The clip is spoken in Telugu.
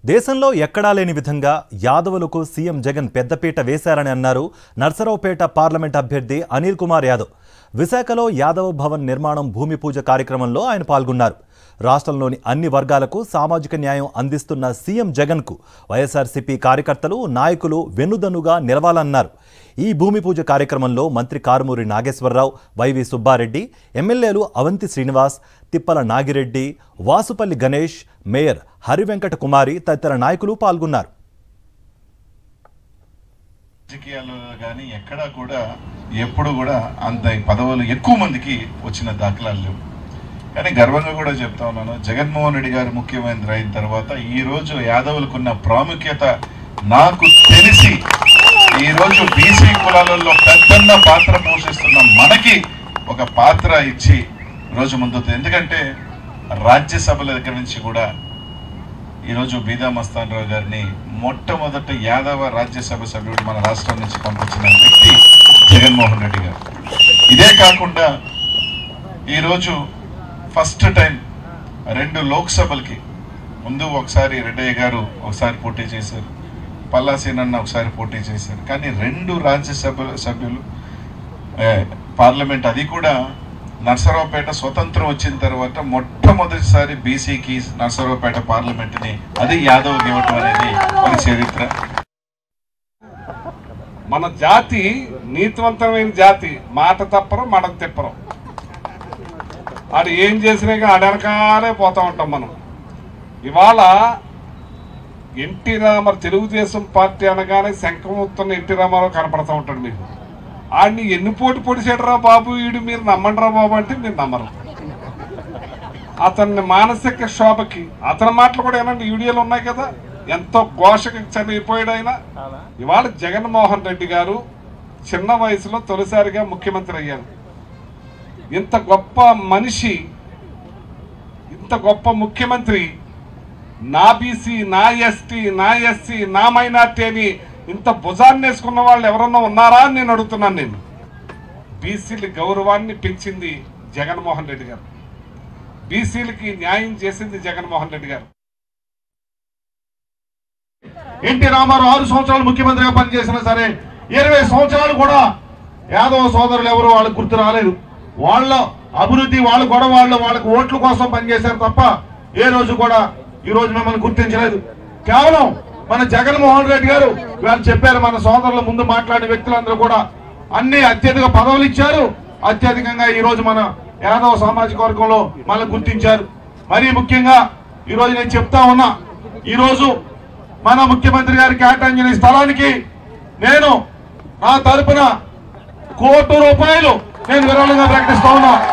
దేశంలో ఎక్కడా లేని విధంగా యాదవులకు సీఎం జగన్ పెద్దపీట వేశారని అన్నారు నర్సరావుపేట పార్లమెంట్ అభ్యర్థి అనిల్ కుమార్ యాదవ్ విశాఖలో యాదవ్ భవన్ నిర్మాణం భూమి పూజ కార్యక్రమంలో ఆయన పాల్గొన్నారు రాష్ట్రంలోని అన్ని వర్గాలకు సామాజిక న్యాయం అందిస్తున్న సీఎం జగన్కు వైఎస్ఆర్సీపీ కార్యకర్తలు నాయకులు వెన్నుదన్నుగా నిలవాలన్నారు ఈ భూమి పూజ కార్యక్రమంలో మంత్రి కారుమూరి నాగేశ్వరరావు వైవి సుబ్బారెడ్డి ఎమ్మెల్యేలు అవంతి శ్రీనివాస్ తిప్పల నాగిరెడ్డి వాసుపల్లి గణేష్ మేయర్ హరివెంకట కుమారి తదితర నాయకులు పాల్గొన్నారు రాజకీయాల్లో కానీ ఎక్కడా కూడా ఎప్పుడు కూడా అంత పదవులు ఎక్కువ మందికి వచ్చిన దాఖలాలు లేవు కానీ గర్వంగా కూడా చెప్తా ఉన్నాను జగన్మోహన్ రెడ్డి గారు ముఖ్యమంత్రి అయిన తర్వాత ఈ రోజు యాదవులకున్న ప్రాముఖ్యత నాకు తెలిసి ఈ రోజు బీసీ కులాలలో పెద్దన్న పాత్ర పోషిస్తున్న మనకి ఒక పాత్ర ఇచ్చి రోజు ముందు ఎందుకంటే రాజ్యసభల దగ్గర నుంచి కూడా ఈరోజు బీదా మస్తాన్ రావు గారిని మొట్టమొదట యాదవ రాజ్యసభ సభ్యుడు మన రాష్ట్రం నుంచి పంపించిన వ్యక్తి జగన్మోహన్ రెడ్డి గారు ఇదే కాకుండా ఈరోజు ఫస్ట్ టైం రెండు లోక్సభలకి ముందు ఒకసారి రెడ్డయ్య గారు ఒకసారి పోటీ చేశారు పల్లా సీనన్న ఒకసారి పోటీ చేశారు కానీ రెండు రాజ్యసభ సభ్యులు ఏ, పార్లమెంట్ అది కూడా నర్సరావుపేట స్వతంత్రం వచ్చిన తర్వాత మొట్టమొదటిసారి బీసీకి నర్సరావుపేట పార్లమెంట్ని అది యాదవ్ ఇవ్వటం అనేది ఒక చరిత్ర మన జాతి నీతివంతమైన జాతి మాట తప్పరు మడం తిప్పరు ఆడు ఏం చేసినా కానీ ఆడ వెనకాలే పోతా ఉంటాం మనం ఇవాళ ఎన్టీ రామారావు తెలుగుదేశం పార్టీ అనగానే శంఖముత్తున్న ఎన్టీ రామారావు కనపడతా ఉంటాడు మీకు ఆడిని ఎన్ని పోటీ పొడిచాడురా బాబు వీడు మీరు నమ్మండిరా బాబు అంటే మీరు నమ్మరు అతన్ని మానసిక శోభకి అతని మాటలు కూడా ఏనండి వీడియోలు ఉన్నాయి కదా ఎంతో ఘోషకి చనిపోయాడు ఆయన ఇవాళ జగన్మోహన్ రెడ్డి గారు చిన్న వయసులో తొలిసారిగా ముఖ్యమంత్రి అయ్యారు ఇంత గొప్ప మనిషి ఇంత గొప్ప ముఖ్యమంత్రి నా బీసీ నా ఎస్టీ నా ఎస్సీ నా మైనార్టీ అని ఇంత భుజాన్ని వేసుకున్న వాళ్ళు ఎవరన్నా ఉన్నారా అని నేను అడుగుతున్నాను నేను బీసీల గౌరవాన్ని పెంచింది జగన్మోహన్ రెడ్డి గారు బీసీలకి న్యాయం చేసింది జగన్మోహన్ రెడ్డి గారు ఎన్టీ రామారావు ఆరు సంవత్సరాలు ముఖ్యమంత్రిగా పనిచేసినా సరే ఇరవై సంవత్సరాలు కూడా యాదవ సోదరులు ఎవరు వాళ్ళకి గుర్తు రాలేదు వాళ్ళ అభివృద్ధి వాళ్ళ గొడవ వాళ్ళు వాళ్ళకి ఓట్ల కోసం పనిచేశారు తప్ప ఏ రోజు కూడా ఈ రోజు మిమ్మల్ని గుర్తించలేదు కేవలం మన జగన్మోహన్ రెడ్డి గారు వాళ్ళు చెప్పారు మన సోదరుల ముందు మాట్లాడిన వ్యక్తులందరూ కూడా అన్ని అత్యధిక పదవులు ఇచ్చారు అత్యధికంగా ఈ రోజు మన యాదవ సామాజిక వర్గంలో మనల్ని గుర్తించారు మరీ ముఖ్యంగా ఈ రోజు నేను చెప్తా ఉన్నా ఈ రోజు మన ముఖ్యమంత్రి గారి కేటాయించిన ఈ స్థలానికి నేను నా తరపున కోటి రూపాయలు నేను విరాళంగా ప్రకటిస్తా ఉన్నా